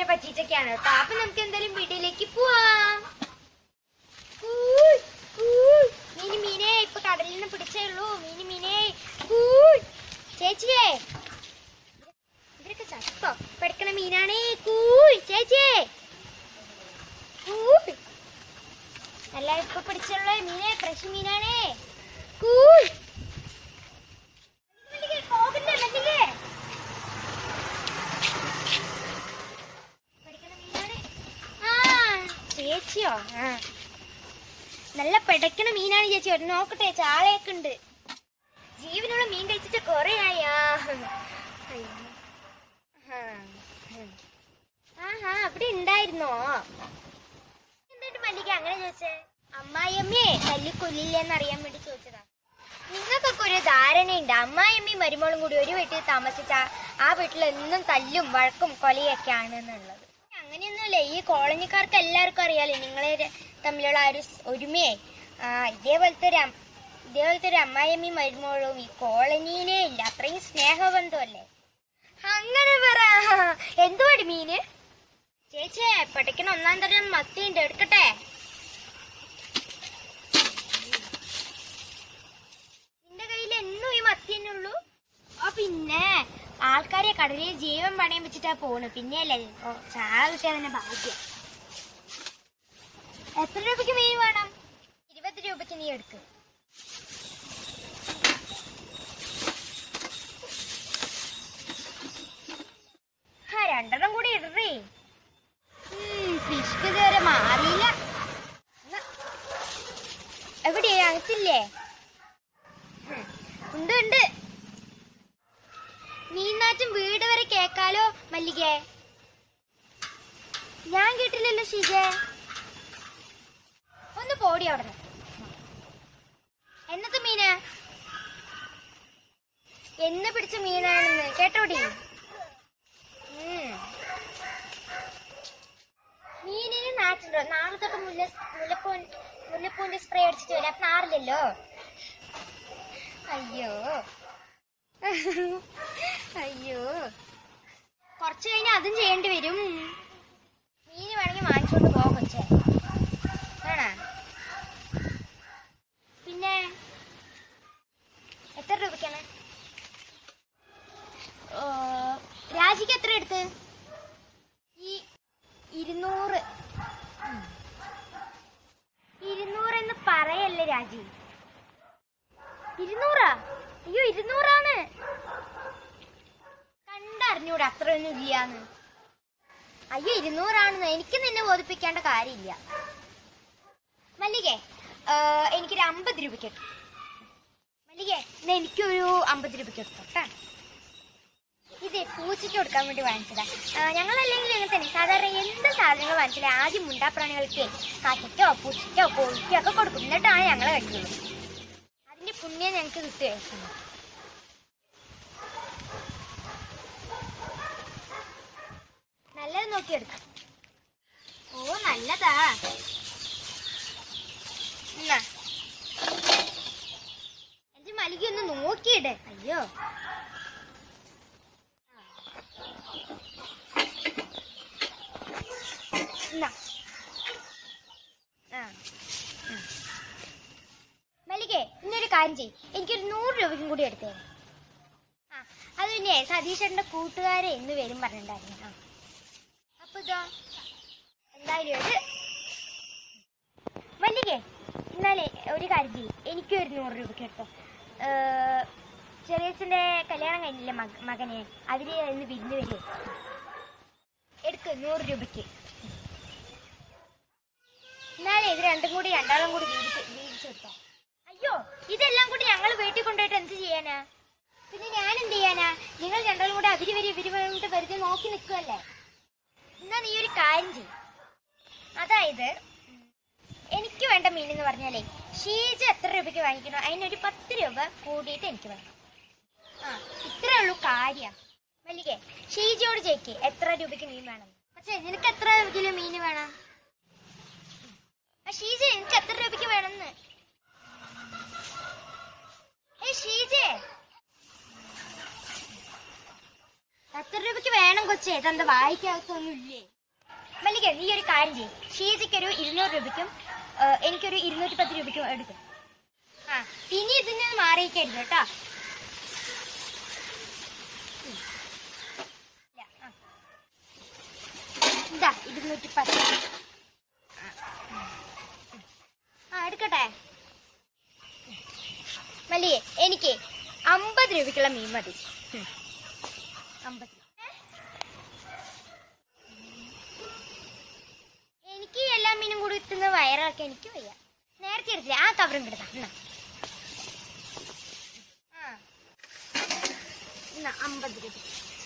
പറ്റിയിട്ടൊക്കെയാണ് കേട്ടോ അപ്പൊ നമുക്ക് എന്തായാലും വീട്ടിലേക്ക് പോവാം കൂയ്, കൂയ്. മീന് മീനെ ഇപ്പൊ കടലിൽ നിന്ന് പിടിച്ചേ ഉള്ളൂ മീന് മീനെ കൂയ്. ചേച്ചിയേ ഇവരൊക്കെ ചത്തോ പഠിക്കണ മീനാണേ കൂയ് ചേച്ചിയേ കൂയ്. നല്ല ഇപ്പൊ പിടിച്ചുള്ള മീനെ ഫ്രഷ് മീനാണേ കൂയ് മല്ലികേ, പോകല്ലേ മല്ലികേ പഠിക്കണ മീനാണ്. ആ, ചേച്ചിയോ ആ നല്ല പിടയ്ക്കണ മീനാണ് ചേച്ചി ഒരു നോക്കട്ടെ ചാളയൊക്കെ ഉണ്ട് ജീവനുള്ള മീൻ കഴിച്ചിട്ട് കൊറേ ആയാ അയ്യോ. ആഹാ. ഉം. ആഹാ അവിടെ ഉണ്ടായിരുന്നോ എന്നിട്ട് മല്ലിക അങ്ങനെ ചോദിച്ചേ അമ്മായിയമ്മയെ തല്ലിക്കൊല്ലില്ലെന്ന് അറിയാൻ വേണ്ടി ചോദിച്ചതാ നിങ്ങൾക്കൊക്കെ ഒരു ധാരണയുണ്ട് അമ്മായിയമ്മയും മരുമോളും കൂടി ഒരു വീട്ടിൽ താമസിച്ച ആ വീട്ടിൽ എന്നും തല്ലും വഴക്കും കൊലയൊക്കെ ആണെന്നുള്ളത് അങ്ങനെയൊന്നുമില്ല ഈ കോളനിക്കാർക്ക് എല്ലാവർക്കും അറിയാലോ നിങ്ങളെ ര- തമ്മിലുള്ള ആ ഒരു സ് ഒരുമയെ ആ ഇതേപോലത്തെ ഒരു അം- ഇതേപോലത്തെ ഒരു അമ്മായിയമ്മയും മരുമോളും ഈ കോളനിയിലേ ഇല്ല അത്രയും സ്നേഹബന്ധമല്ലേ അങ്ങനെ പറ എന്തുവാടി മീന് ചേച്ചിയെ പഠിക്കണ ഒന്നാം തരം മത്തിയുണ്ട് എടുക്കട്ടെ നിന്റെ കയ്യിൽ എന്നും ഈ മത്തി തന്നെ ഉള്ളൂ ആ പിന്നെ ആൾക്കാരെ കടലിൽ ജീവൻ പണയം വെച്ചിട്ടാ പോണു പിന്നെയല്ലേ ഓ ചാള കിട്ടിയാൽ തന്നെ ഭാഗ്യം എത്ര രൂപയ്ക്ക് മീൻ വേണം ഇരുപത് രൂപയ്ക്ക് നീ എടുക്ക് ആ രണ്ടെണ്ണം കൂടി ഇടറേ ഫിഷ് ഇതുവരെ മാറിയില്ല എന്നാ, എവിടെയാ അകത്തില്ലേ ഉം, ഉണ്ട് ഉണ്ട് മീനാറ്റും വീട് വരെ കേക്കാലോ മല്ലികേ ഞാൻ കേട്ടില്ലല്ലോ ഷിജേ ഒന്ന് പോടി അവിടെ എന്നത്തെ മീന് എന്ന് പിടിച്ച മീനാണെന്ന് കേട്ടോടി ഉം. മീനിന് നാച്ചുണ്ടോ നാളെ തൊട്ട് മുല്ല മുല്ലപ്പൂ മുല്ലപ്പൂന്റെ സ്പ്രേ അടിച്ചിട്ട് വരാം അപ്പൊ നാറില്ലല്ലോ അയ്യോ അയ്യോ കുറച്ച് കഴിഞ്ഞാൽ അതും ചെയ്യേണ്ടി വരും മീന് വേണമെങ്കിൽ വാങ്ങിച്ചോണ്ട് പോകാം കൊച്ചേ ആണോ പിന്നെ എത്ര രൂപയ്ക്കാണ് ഓ, രാജിക്ക് എത്ര എടുത്ത് ഈ ഇരുന്നൂറ് ഉം. ഇരുന്നൂറെന്ന് പറയല്ലേ രാജി ഇരുന്നൂറാ അയ്യോ ഇരുന്നൂറാണ് കണ്ടറിഞ്ഞൂടെ അത്രയൊന്നും ഇല്ലാന്ന് അയ്യോ ഇരുന്നൂറാണെന്ന് എനിക്ക് നിന്നെ ബോധിപ്പിക്കേണ്ട കാര്യമില്ല മല്ലികേ ആ, എനിക്കൊരു അമ്പത് രൂപയ്ക്ക് എടുത്തു മല്ലികേ എന്നാ എനിക്കൊരു അമ്പത് രൂപയ്ക്ക് എടുത്തു കേട്ടാ ഇത് പൂച്ചയ്ക്ക് കൊടുക്കാൻ വേണ്ടി വാങ്ങിച്ചതാ ആ, ഞങ്ങളല്ലെങ്കിൽ ഇങ്ങനെ തന്നെ സാധാരണ എന്ത് സാധനങ്ങൾ വാങ്ങിച്ചാലും ആദ്യം മുണ്ടാപ്രാണികൾക്ക് കാറ്റയ്ക്കോ പൂച്ചയ്ക്കോ കോഴിക്കോ ഒക്കെ കൊടുക്കും എന്നിട്ടാണ് ഞങ്ങൾ കഴിക്കുള്ളൂ അതിന്റെ പുണ്യം ഞങ്ങൾക്ക് കിട്ടുകയായിരുന്നു നല്ലത് നോക്കിയെടുക്കാം ഓ നല്ലതാ എന്നാ എന്റെ മലിക ഒന്ന് നോക്കിയിട് അയ്യോ എന്നാ. ആ. ഉം. മല്ലികേ ഇന്നൊരു കാര്യം ചെയ് എനിക്കൊരു നൂറ് രൂപയ്ക്കും കൂടി എടുത്തേ ആ അത് പിന്നെ സതീശന്റെ കൂട്ടുകാരെ ഇന്ന് വരും പറഞ്ഞിട്ടുണ്ടായിരുന്നു ആ അപ്പൊ ഇതോ എന്തായാലും ഒരു മല്ലികേ എന്നാലേ ഒരു കാര്യം ചെയ്യ് എനിക്കൊരു നൂറ് രൂപയ്ക്ക് എടുത്തോ ഏർ, ചെറിയച്ഛന്റെ കല്യാണം കഴിഞ്ഞില്ലേ മക മകനെ അവര് ഇന്ന് വിരുന്ന് വരെ എടുക്ക് നൂറ് രൂപയ്ക്ക് എന്നാലേ ഇത് രണ്ടും കൂടി രണ്ടാളും കൂടി വീതിച്ച് വീതിച്ചു കൊടുത്തോ അയ്യോ ഇതെല്ലാം കൂടി ഞങ്ങൾ വീട്ടിൽ കൊണ്ടുപോയിട്ട് എന്ത് ചെയ്യാനാ പിന്നെ ഞാൻ എന്ത് ചെയ്യാനാ നിങ്ങൾ രണ്ടാളും കൂടെ അവര് വരി ഇവര് വന്നിട്ട് വെറുതെ നോക്കി നിൽക്കുമല്ലേ എന്നാ നീ ഒരു കാര്യം ചെയ്യും അതായത് എനിക്ക് വേണ്ട മീൻ എന്ന് പറഞ്ഞാലേ ഷീജ എത്ര രൂപയ്ക്ക് വാങ്ങിക്കണോ അതിനൊരു പത്ത് രൂപ കൂടിയിട്ട് എനിക്ക് വേണം ആ ഇത്രേ ഉള്ളൂ കാര്യം മല്ലികേ ഷീജയോട് ചോദിക്കേ എത്ര രൂപയ്ക്ക് മീൻ വേണം പക്ഷേ നിനക്ക് എത്ര കിലോ മീൻ വേണം ആ ഷീജ എനിക്ക് എത്ര രൂപയ്ക്ക് വേണമെന്ന് ഏ ഷീജേ എത്ര രൂപയ്ക്ക് വേണം കൊച്ചേ ഇതെന്താ വായിക്കാത്തൊന്നുമില്ലേ മല്ലിക നീ ഒരു കാര്യം ചെയ്യും ഷീജയ്ക്കൊരു ഇരുന്നൂറ് രൂപയ്ക്കും ആ, എനിക്കൊരു ഇരുന്നൂറ്റി പത്ത് രൂപയ്ക്കും എടുക്കും ആ ഇനി ഇതിന് മാറിയിക്കരുത് കേട്ടോ ഉം. ഇല്ല, ആ. ഇതാ ഇരുന്നൂറ്റി പത്ത് ആ എടുക്കട്ടെ മല്ലിയെ എനിക്ക് അമ്പത് രൂപയ്ക്കുള്ള മീൻ മതി ഉം. അമ്പത് രൂപ എനിക്ക് എല്ലാ മീനും കൂടി ഇട്ടുന്ന വയറൊക്കെ എനിക്ക് വയ്യ നേരത്തെ എടുത്തില്ല ആ കവറും കിടത്താ എന്നാ ആ. എന്നാ അമ്പത് രൂപ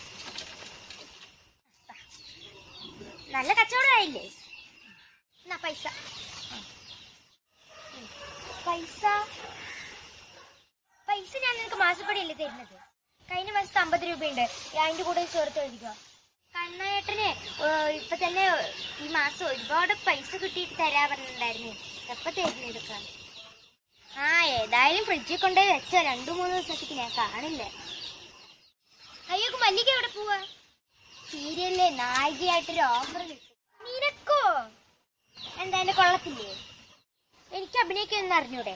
ദാ. നല്ല കച്ചവടമായില്ലേ എന്നാ പൈസ ഉം. പൈസ പൈസ ഞാൻ നിനക്ക് മാസപ്പടിയല്ലേ തരുന്നത് കഴിഞ്ഞ മാസത്തെ അമ്പത് രൂപയുണ്ട് അതിന്റെ കൂടെ ചേർത്ത് എഴുതിക്കോ കണ്ണേട്ടന് ഇപ്പൊ തന്നെ ഈ മാസം ഒരുപാട് പൈസ കിട്ടിയിട്ട് തരാ പറഞ്ഞിട്ടുണ്ടായിരുന്നു എപ്പൊ തരുന്നു എടുക്കാൻ ആ ഏതായാലും ഫ്രിഡ്ജിൽ കൊണ്ടുപോയി വെച്ചോ രണ്ടു മൂന്ന് ദിവസത്തേക്ക് ഞാൻ കാണില്ല അയ്യോ മല്ലിക എവിടെ പോവാ സീരിയലിലെ നായികയായിട്ടൊരു ഓഫർ കിട്ടും നിനക്കോ എന്തായാലും കൊള്ളത്തില്ലേ എനിക്ക് അഭിനയിക്കൊന്നും അറിഞ്ഞൂടെ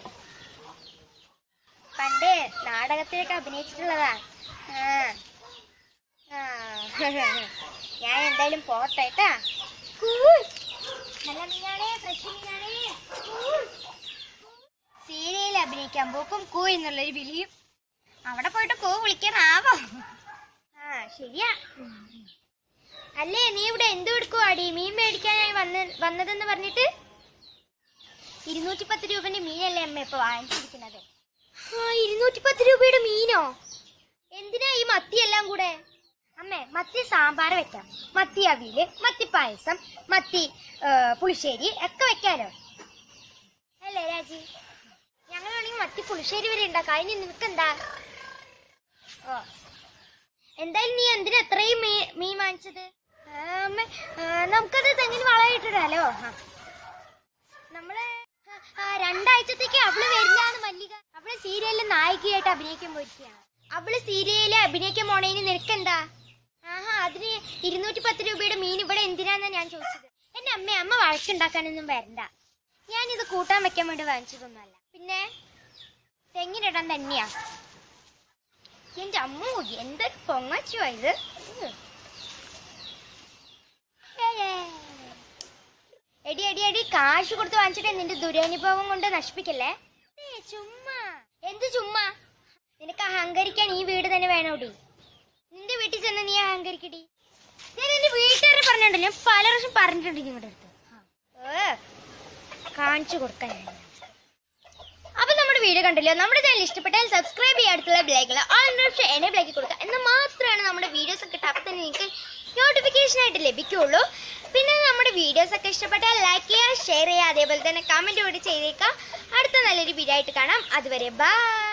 പണ്ട് നാടകത്തിലൊക്കെ അഭിനയിച്ചിട്ടുള്ളതാ ആ. ആ. ഞാൻ എന്തായാലും പോട്ടെ കേട്ടാ കൂൾ. നല്ല മീനാണേ ഫ്രഷ് മീനാണേ കൂൾ. സീരിയലിൽ അഭിനയിക്കാൻ പോക്കും കൂ എന്നുള്ളൊരു വിളിയും അവിടെ പോയിട്ട് കൂ വിളിക്കാനാവോ ആ ശരിയാ അല്ലേ നീ ഇവിടെ എന്തു എടുക്കുവാടി മീൻ മേടിക്കാനായി വന്ന വന്നതെന്ന് പറഞ്ഞിട്ട് ഇരുന്നൂറ്റി പത്ത് രൂപന്റെ മീനല്ലേ അമ്മ ഇപ്പൊ വാങ്ങിച്ചിരിക്കുന്നത് ആ ഇരുന്നൂറ്റി പത്ത് രൂപയുടെ മീനോ എന്തിനാ ഈ മത്തി എല്ലാം കൂടെ അമ്മേ മത്തി സാമ്പാർ വെക്കാം മത്തി അവിയല് മത്തി പായസം മത്തി ഏ, പുളിശ്ശേരി ഒക്കെ വെക്കാലോ അല്ലേ രാജി ഞങ്ങൾ വേണമെങ്കിൽ മത്തി പുളിശ്ശേരി വരെ ഉണ്ടാക്കാം അതിന് നിനക്കെന്താ ഓ എന്തായാലും നീ എന്തിനാ എത്രയും മീ- മീൻ വാങ്ങിച്ചത് ആ, അമ്മേ ആ, നമുക്കത് തെങ്ങിന് വളമായിട്ടിടാലോ ആ. നമ്മള് ആ, ആ, രണ്ടാഴ്ചത്തേക്ക് അവള് വരില്ലാന്ന് മല്ലിക അവള് സീരിയലിൽ നായികയായിട്ട് അഭിനയിക്കാൻ പോയിരിക്കുകയാണ് അവള് സീരിയലിൽ അഭിനയിക്കാൻ പോണേന് നിനക്കെന്താ ആഹാ അതിന് ഇരുന്നൂറ്റി പത്ത് രൂപയുടെ മീൻ ഇവിടെ എന്തിനാന്നാ ഞാൻ ചോദിച്ചത് എന്റെ അമ്മ അമ്മ വഴക്കുണ്ടാക്കാനൊന്നും വരണ്ട ഞാനിത് കൂട്ടാൻ വെക്കാൻ വേണ്ടി വാങ്ങിച്ചതൊന്നുമല്ല പിന്നെ തെങ്ങിനിടാൻ തന്നെയാ എന്റെ അമ്മ എന്തൊരു പൊങ്ങച്ചുവാ ഇത് ഉം. ഏയ്. എടി എടി എടി കാശ് കൊടുത്ത് വാങ്ങിച്ചിട്ട് നിന്റെ ദുരനുഭവം കൊണ്ട് നശിപ്പിക്കല്ലേ ഏയ്, ചുമ്മാ എന്ത് ചുമ്മാ നിനക്ക് അഹങ്കരിക്കാൻ ഈ വീട് തന്നെ വേണോടി നിന്റെ വീട്ടിൽ ചെന്ന് നീ അഹങ്കരിക്കടി ഞാൻ എന്റെ വീട്ടുകാരെ പറഞ്ഞിട്ടുണ്ട് ഞാൻ പല പ്രാവശ്യം പറഞ്ഞിട്ടുണ്ട് നിങ്ങളുടെ അടുത്ത് ഏ, കാണിച്ചു കൊടുക്കാൻ ഞാൻ. അപ്പൊ നമ്മുടെ വീഡിയോ കണ്ടല്ലോ നമ്മുടെ ചാനൽ ഇഷ്ടപ്പെട്ടാൽ സബ്സ്ക്രൈബ് ചെയ്യാൻ അടുത്തുള്ള ബെലൈക്കല ആൾ ഓപ്ഷൻ എനേബിൾ ആക്കി കൊടുക്കുക എന്നാൽ മാത്രമാണ് നമ്മുടെ വീഡിയോസ് ഒക്കെ ടപ്പ് തന്നെ നിങ്ങൾക്ക് നോട്ടിഫിക്കേഷൻ ആയിട്ട് ലഭിക്കുള്ളൂ പിന്നെ നമ്മുടെ വീഡിയോസ് ഒക്കെ ഇഷ്ടപ്പെട്ടാൽ ലൈക്ക് ചെയ്യുക ഷെയർ ചെയ്യുക അതേപോലെ തന്നെ കമന്റ് കൂടി ചെയ്തേക്കാം അടുത്ത നല്ലൊരു വീഡിയോ ആയിട്ട് കാണാം അതുവരെ ബൈ